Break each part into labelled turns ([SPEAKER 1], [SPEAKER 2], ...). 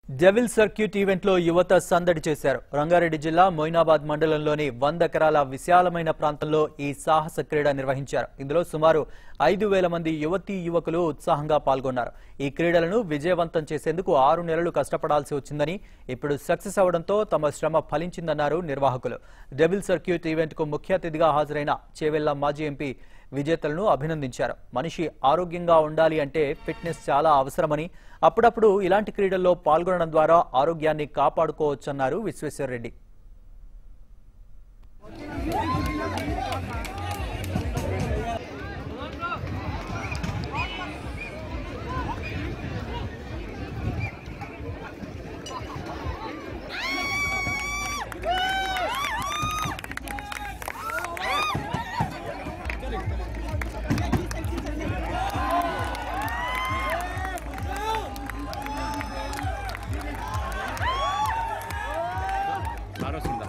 [SPEAKER 1] devil circuit event లో యువత సందడి చేశారు రంగారెడ్డి జిల్లా మొయినాబాద్ మండలంలోని వంద ఎకరాల విశాలమైన ప్రాంతంలో ఈ సాహస క్రీడ నిర్వహించారు ఇందులో సుమారు ఐదు వేల మంది యువతీ యువకులు ఉత్సాహంగా పాల్గొన్నారు ఈ క్రీడలను విజయవంతం చేసేందుకు ఆరు నెలలు కష్టపడాల్సి వచ్చిందని ఇప్పుడు సక్సెస్ అవడంతో తమ శ్రమ ఫలించిందన్నారు నిర్వాహకులు డెవిల్ సర్క్యూట్ ఈవెంట్ కు ముఖ్య అతిథిగా హాజరైన చేవెళ్ల మాజీ ఎంపీ విజేతలను అభినందించారు మనిషి ఆరోగ్యంగా ఉండాలి అంటే ఫిట్నెస్ చాలా అవసరమని అప్పుడప్పుడు ఇలాంటి క్రీడల్లో పాల్గొనడం ద్వారా ఆరోగ్యాన్ని కాపాడుకోవచ్చన్నారు విశ్వేశ్వరరెడ్డి
[SPEAKER 2] ఆరోసిందా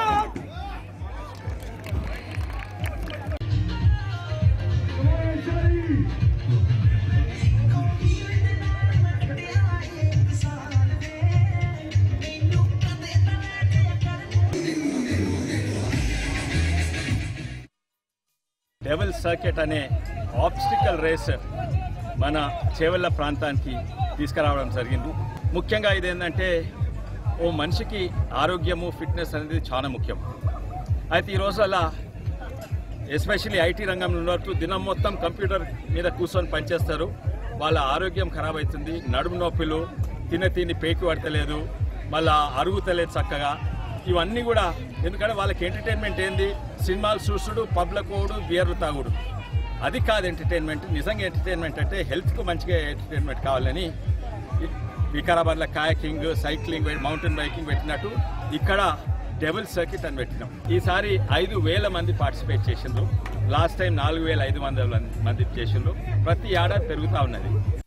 [SPEAKER 2] డెవల్ సర్కిట్ అనే ఆబ్స్టికల్ రేస్ మన చేవెళ్ళ ప్రాంతానికి తీసుకురావడం జరిగింది ముఖ్యంగా ఇదేంటంటే ఓ మనిషికి ఆరోగ్యము ఫిట్నెస్ అనేది చాలా ముఖ్యం అయితే ఈ రోజుల ఎస్పెషల్లీ ఐటీ రంగంలో ఉన్నట్టు దినం మొత్తం కంప్యూటర్ మీద కూర్చొని పనిచేస్తారు వాళ్ళ ఆరోగ్యం ఖరాబ్ అవుతుంది నడుము నొప్పులు తిన తిని పేకి పడతలేదు మళ్ళా అరుగుతలేదు చక్కగా ఇవన్నీ కూడా ఎందుకంటే వాళ్ళకి ఎంటర్టైన్మెంట్ ఏంది సినిమాలు చూసుడు పబ్ల కోడు బియర్లు తాగుడు అది కాదు ఎంటర్టైన్మెంట్ నిజంగా ఎంటర్టైన్మెంట్ అంటే హెల్త్కు మంచిగా ఎంటర్టైన్మెంట్ కావాలని వి- వికారాబాద్లో కాయకింగ్ సైక్లింగ్ మౌంటైన్ బైకింగ్ పెట్టినట్టు ఇక్కడ డెబుల్ సర్కిట్ అని పెట్టినాం ఈసారి ఐదు వేల మంది పార్టిసిపేట్ చేసిండ్రు లాస్ట్ టైం నాలుగు వేల ఐదు వందల మంది చేసిండ్రు ప్రతి ఏడాది పెరుగుతూ ఉన్నది